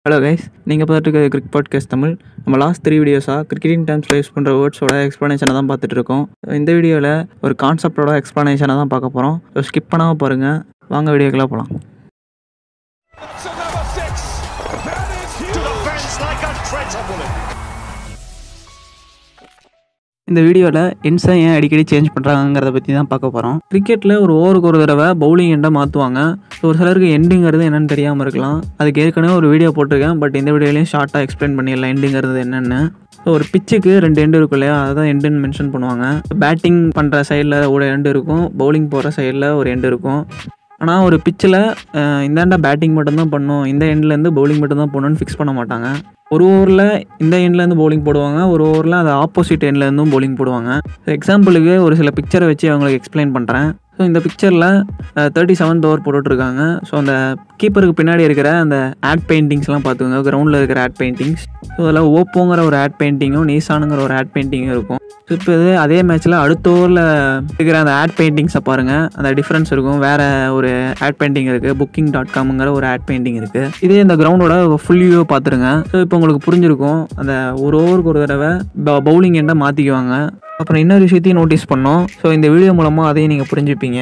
Hello guys நீங்கள் பார்த்துட்டு இருக்கிறது கிரிக் பாட்காஸ்ட் தமிழ் நம்ம லாஸ்ட் த்ரீ வீடியோஸாக கிரிக்கெட்டிங் டைம்ஸில் யூஸ் பண்ணுற வேர்ட்ஸோட எக்ஸ்ப்ளனேஷனை தான் பார்த்துட்டு இருக்கோம் இந்த வீடியோவில் ஒரு கான்செப்டோட எக்ஸ்ப்ளனேஷனை தான் பார்க்க போகிறோம் ஸோ ஸ்கிப் பண்ணாமல் பாருங்கள் வாங்க வீடியோக்கெல்லாம் போகலாம் It's another six. That is huge. to the fence like a traitor bullet. இந்த வீடியோவில் இன்ஸை ஏன் அடிக்கடி சேஞ்ச் பண்ணுறாங்கிறத பற்றி தான் பார்க்க போகிறோம் கிரிக்கெட்டில் ஒரு ஓவருக்கு ஒரு தடவை பவுலிங் எண்டை மாற்றுவாங்க ஸோ ஒரு சிலருக்கு எண்டுங்கிறது என்னன்னு தெரியாமல் இருக்கலாம் அதுக்கு ஏற்கனவே ஒரு வீடியோ போட்டிருக்கேன் பட் இந்த வீடியோலையும் ஷார்ட்டாக எக்ஸ்பிளைன் பண்ணிடலாம் எண்டுங்கிறது என்னென்னு ஸோ ஒரு பிச்சுக்கு ரெண்டு எண்டு இருக்கும் இல்லையா அதான் எண்டுன்னு மென்ஷன் பண்ணுவாங்க பேட்டிங் பண்ணுற சைடில் ஒரு எண்டு இருக்கும் பவுலிங் போகிற சைடில் ஒரு எண்டு இருக்கும் ஆனால் ஒரு பிச்சில் இந்தாண்டா பேட்டிங் மட்டும்தான் பண்ணும் இந்த எண்ட்லேருந்து பவுலிங் மட்டும்தான் பண்ணணும்னு ஃபிக்ஸ் பண்ண மாட்டாங்க ஒரு ஓவரில் இந்த எண்ட்லேருந்து பவுலிங் போடுவாங்க ஒரு ஓவரில் அது ஆப்போசிட் எண்ட்லேருந்தும் bowling போடுவாங்க எக்ஸாம்பிளுக்கு ஒரு சில பிக்சரை வச்சு அவங்களுக்கு எக்ஸ்பிளைன் பண்ணுறேன் ஸோ இந்த பிக்சரில் தேர்ட்டி செவன்த் ஓவர் போட்டுட்ருக்காங்க ஸோ அந்த கீப்பருக்கு பின்னாடி இருக்கிற அந்த ஆட் பெயிண்டிங்ஸ்லாம் பார்த்துக்கோங்க கிரவுண்டில் இருக்கிற ஆட் பெயிண்டிங்ஸ் ஸோ அதில் ஓப்போங்கிற ஒரு ஆட் பெயிண்டிங்கும் நீசானுங்கிற ஒரு ஆட் பெயிண்டிங்கும் இருக்கும் ஸோ இப்போ இது அதே மேட்ச்சில் அடுத்த ஓவரில் இருக்கிற அந்த ஆட் பெயிண்டிங்ஸை பாருங்கள் அந்த டிஃப்ரென்ஸ் இருக்கும் வேறு ஒரு ஆட் பெயிண்டிங் இருக்குது புக்கிங் டாட் காம்ங்கிற ஒரு ஆட் பெயிண்டிங் இருக்குது இதே இந்த கிரவுண்டோட ஃபுல் வியூ பார்த்துருங்க ஸோ இப்போ உங்களுக்கு புரிஞ்சிருக்கும் அந்த ஒரு ஓவருக்கு ஒரு தடவை பவுலிங் எண்டை மாற்றிக்குவாங்க அப்புறம் இன்னொரு விஷயத்தையும் நோட்டீஸ் பண்ணோம் ஸோ இந்த வீடியோ மூலமாக அதையும் நீங்கள் புரிஞ்சுப்பீங்க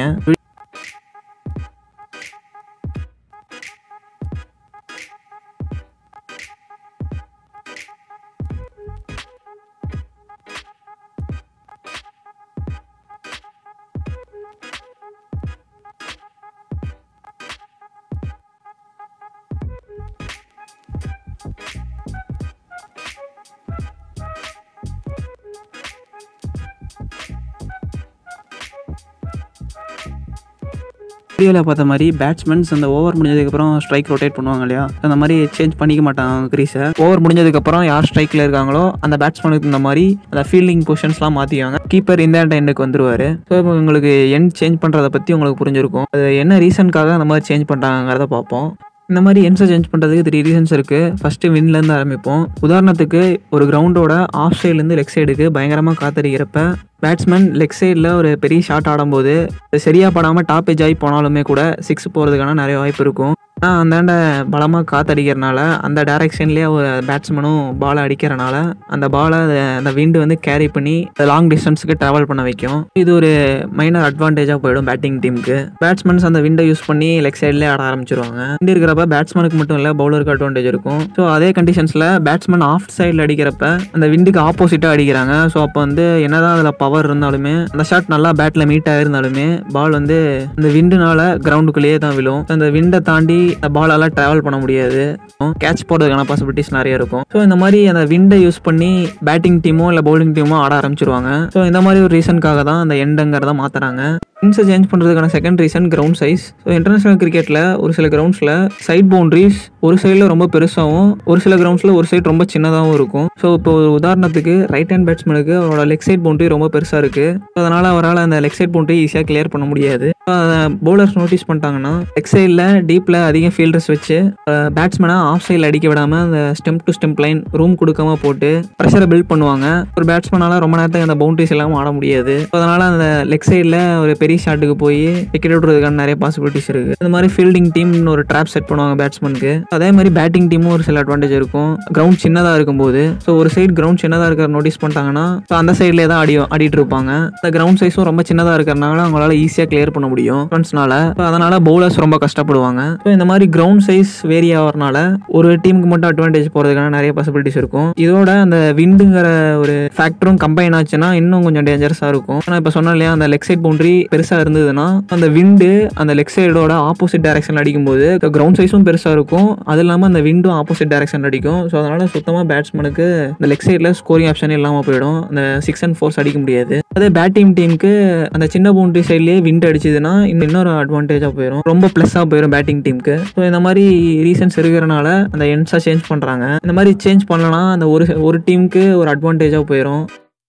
வீடியோவில் பார்த்த மாதிரி பேட்ஸ்மேன்ஸ் அந்த ஓவர் முடிஞ்சதுக்கப்புறம் ஸ்ட்ரைக் ரொட்டேட் பண்ணுவாங்க இல்லையா அந்த மாதிரி சேஞ்ச் பண்ணிக்க மாட்டாங்க கிரீஸை ஓவர் முடிஞ்சதுக்கப்புறம் யார் ஸ்ட்ரைக்கில் இருக்காங்களோ அந்த பேட்ஸ்மேனுக்கு இந்த மாதிரி அந்த ஃபீல்டிங் பொசிஷன்ஸ்லாம் மாற்றிக்குவாங்க கீப்பர் இந்த எண்டுக்கு வந்துருவார் ஸோ இப்போ உங்களுக்கு எண்ட் சேஞ்ச் பண்ணுறதை பற்றி உங்களுக்கு புரிஞ்சிருக்கும் அது என்ன ரீசனுக்காக அந்த மாதிரி சேஞ்ச் பண்ணுறாங்கிறத பார்ப்போம் இந்த மாதிரி என்ஸை சேஞ்ச் பண்ணுறதுக்கு த்ரீ ரீசன்ஸ் இருக்குது ஃபஸ்ட்டு வின்லேருந்து ஆரம்பிப்போம் உதாரணத்துக்கு ஒரு கிரவுண்டோட ஆஃப் சைட்லேருந்து லெக் சைடுக்கு பயங்கரமாக காத்தடிக்கிறப்ப பேட்ஸ்மேன் லெக் சைடில் ஒரு பெரிய ஷாட் ஆடும்போது அது சரியாக படாமல் டாப் எஜ் ஆகி போனாலுமே கூட சிக்ஸ் போகிறதுக்கான நிறைய வாய்ப்பு இருக்கும் ஆனால் அந்தாண்ட பலமாக காத்தடிக்கிறனால அந்த டைரக்ஷன்லேயே ஒரு பேட்ஸ்மேனும் பாலை அடிக்கிறனால அந்த பாலை அந்த விண்டு வந்து கேரி பண்ணி லாங் டிஸ்டன்ஸுக்கு ட்ராவல் பண்ண வைக்கும் இது ஒரு மைனர் அட்வான்டேஜாக போயிடும் பேட்டிங் டீமுக்கு பேட்ஸ்மேன்ஸ் அந்த விண்டை யூஸ் பண்ணி லெக் சைட்லேயே ஆட ஆரம்பிச்சிருவாங்க விண்டு இருக்கிறப்ப பேட்ஸ்மேனுக்கு மட்டும் இல்லை பவுலருக்கு அட்வான்டேஜ் இருக்கும் ஸோ அதே கண்டிஷன்ஸில் பேட்ஸ்மேன் ஆஃப் சைடில் அடிக்கிறப்ப அந்த விண்டுக்கு ஆப்போசிட்டாக அடிக்கிறாங்க ஸோ அப்போ வந்து என்னதான் அதில் பவர் இருந்தாலுமே அந்த ஷாட் நல்லா பேட்டில் மீட் ஆயிருந்தாலுமே பால் வந்து அந்த விண்டுனால கிரவுண்டுக்குள்ளேயே தான் விழும் அந்த விண்டை தாண்டி அந்த பாலால் ட்ராவல் பண்ண முடியாது கேட்ச் போடுறதுக்கான பாசிபிலிட்டிஸ் நிறைய இருக்கும் ஸோ இந்த மாதிரி அந்த விண்டை யூஸ் பண்ணி பேட்டிங் டீமோ இல்லை பவுலிங் டீமோ ஆட ஆரம்பிச்சிருவாங்க ஸோ இந்த மாதிரி ஒரு ரீசனுக்காக தான் அந்த எண்டுங்கிறத மாற்றுறாங்க இன்ஸை சேஞ்ச் பண்ணுறதுக்கான second reason ground size so international கிரிக்கெட்டில் ஒரு சில கிரவுண்ட்ஸில் சைட் பவுண்ட்ரிஸ் ஒரு சைடில் ரொம்ப பெருசாகவும் ஒரு சில கிரவுண்ட்ஸில் ஒரு சைடு ரொம்ப சின்னதாகவும் இருக்கும் ஸோ இப்போ ஒரு உதாரணத்துக்கு ரைட் ஹேண்ட் பேட்ஸ்மேனுக்கு அவரோட லெக் சைட் பவுண்ட்ரி ரொம்ப பெருசாக இருக்குது ஸோ அதனால் அவரால் அந்த லெக் சைட் பவுண்ட்ரி ஈஸியாக கிளியர் பண்ண முடியாது பவுலர்ஸ் நோட்டீஸ் பண்ணிட்டாங்கன்னா லெக் சைடில் டீப்பில் அதிக ஃபீல்டர்ஸ் வச்சு பேட்ஸ்மேனை ஆஃப் சைடில் அடிக்க விடாமல் அந்த stump to stump line room கொடுக்காம போட்டு ப்ரெஷரை பில்ட் பண்ணுவாங்க ஒரு பேட்ஸ்மேனால ரொம்ப நேரத்துக்கு அந்த பவுண்டரிஸ் எல்லாம் ஆட முடியாது ஸோ அதனால் அந்த லெக் சைடில் ஒரு பெரிய ஷாட்டுக்கு போய் விக்கெட் விடுறதுக்கான நிறைய பாசிபிலிட்டிஸ் இருக்குது இந்த மாதிரி ஃபீல்டிங் டீம்னு ஒரு ட்ராப் செட் பண்ணுவாங்க பேட்ஸ்மேனுக்கு அதே மாதிரி பேட்டிங் டீமும் ஒரு சில அட்வான்டேஜ் இருக்கும் கிரவுண்ட் சின்னதாக இருக்கும்போது ஸோ ஒரு சைடு கிரவுண்ட் சின்னதாக இருக்கிற நோட்டீஸ் பண்ணிட்டாங்கன்னா ஸோ அந்த சைட்லேயே தான் அடி ஆடிட்டு இருப்பாங்க அந்த கிரவுண்ட் சைஸும் ரொம்ப சின்னதாக இருக்கிறனால அவங்களால ஈஸியாக கிளியர் பண்ண முடியும் ஃப்ரெண்ட்ஸ்னால அதனால பவுலர்ஸ் ரொம்ப கஷ்டப்படுவாங்க ஸோ இந்த மாதிரி கிரவுண்ட் சைஸ் வேரி ஆகிறனால ஒரு டீமுக்கு மட்டும் அட்வான்டேஜ் போகிறதுக்கான நிறைய பாசிபிலிட்டிஸ் இருக்கும் இதோட அந்த விண்டுங்கிற ஒரு ஃபேக்டரும் கம்பைன் ஆச்சுன்னா இன்னும் கொஞ்சம் டேஞ்சரஸாக இருக்கும் ஆனால் இப்போ சொன்னேன் இல்லையா அந்த லெக் சைட் பவுண்டரி பெருசாக இருந்ததுன்னா அந்த விண்டு அந்த லெக் சைடோட ஆப்போசிட் டைரக்ஷன் அடிக்கும்போது கிரவுண்ட் சைஸும் பெருசாக இருக்கும் அது இல்லாமல் அந்த விண்டும் ஆப்போசிட் டைரக்ஷன் அடிக்கும் ஸோ அதனால சுத்தமாக பேட்ஸ்மேனுக்கு இந்த லெக் சைடில் ஸ்கோரிங் ஆப்ஷன் இல்லாமல் போயிடும் அந்த சிக்ஸ் அண்ட் ஃபோர்ஸ் அடிக்க முடியாது அதே பேட்டிங் டீமுக்கு அந்த சின்ன பவுண்டரி சைட்லேயே விண்ட் அடிச்சதுன்னா இன்னும் இன்னொரு அட்வான்டேஜாக போயிடும் ரொம்ப ப்ளஸ்ஸாக போயிடும் பேட்டிங் டீமுக்கு ஸோ இந்த மாதிரி ரீசன்ஸ் இருக்கிறனால அந்த எண்ட்ஸாக சேஞ்ச் பண்ணுறாங்க இந்த மாதிரி சேஞ்ச் பண்ணலனா அந்த ஒரு ஒரு டீமுக்கு ஒரு அட்வான்டேஜாக போயிடும்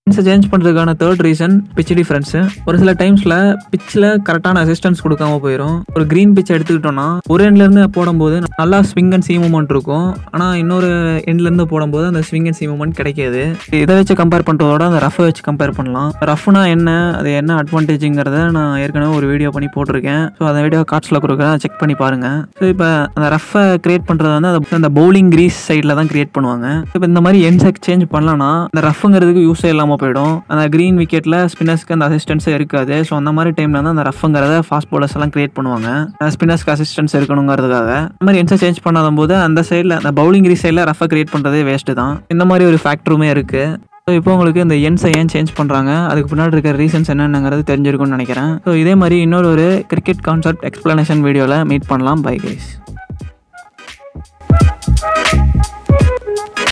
என்ஸை சேஞ்ச் பண்ணுறதுக்கான தேர்ட் ரீசன் பிச் டிஃப்ரென்ஸு ஒரு சில டைம்ஸில் பிச்சில் கரெக்டான அசிஸ்டன்ஸ் கொடுக்காம போயிடும் ஒரு க்ரீன் பிச் எடுத்துக்கிட்டோம்னா ஒரு எண்ட்லேருந்து போடும்போது நல்லா ஸ்விங் அண்ட் சி மூமெண்ட் இருக்கும் ஆனால் இன்னொரு எண்ட்லேருந்து போடும்போது அந்த ஸ்விங் அண்ட் சி மூமெண்ட் கிடைக்காது இதை வச்சு கம்பேர் பண்ணுறதோட அந்த ரஃபை வச்சு கம்பேர் பண்ணலாம் ரஃப்னா என்ன அது என்ன அட்வான்டேஜுங்கிறத நான் ஏற்கனவே ஒரு வீடியோ பண்ணி போட்டிருக்கேன் ஸோ அந்த வீடியோ கார்ட்ஸில் கொடுக்குறேன் செக் பண்ணி பாருங்கள் ஸோ இப்போ அந்த ரஃபை கிரியேட் பண்ணுறது வந்து அது அந்த பவுலிங் கிரீஸ் சைடில் தான் கிரியேட் பண்ணுவாங்க இப்போ இந்த மாதிரி எண்ட்ஸை சேஞ்ச் பண்ணலன்னா இந்த ரஃப்ங்கிறதுக்கு யூஸே இல்லாமல் போயிடும் அந்த க்ரீன் விக்கெட்டில் ஸ்பின்னர்ஸ்க்கு அந்த அசிஸ்டன்ஸே இருக்காது ஸோ அந்த மாதிரி டைமில் வந்து அந்த ரஃப்ங்கிறத ஃபாஸ்ட் bowlers எல்லாம் கிரியேட் பண்ணுவாங்க ஸ்பின்னர்ஸ்க்கு அசிஸ்டன்ஸ் இருக்கணுங்கிறதுக்காக இந்த மாதிரி எண்ட்ஸை சேஞ்ச் பண்ணாத போது அந்த சைடில் அந்த பவுலிங் கிரீஸ் சைடில் ரஃபை கிரியேட் பண்ணுறதே வேஸ்ட்டு தான் இந்த மாதிரி ஒரு ஃபேக்டருமே இருக்குது ஸோ இப்போ உங்களுக்கு இந்த எண்ட்ஸை ஏன் சேஞ்ச் பண்ணுறாங்க அதுக்கு பின்னாடி இருக்கிற ரீசன்ஸ் என்னென்னங்கிறது தெரிஞ்சிருக்கும்னு நினைக்கிறேன் ஸோ இதே மாதிரி இன்னொரு ஒரு கிரிக்கெட் கான்செப்ட் எக்ஸ்ப்ளனேஷன் வீடியோவில் மீட் பண்ணலாம் பை கைஸ்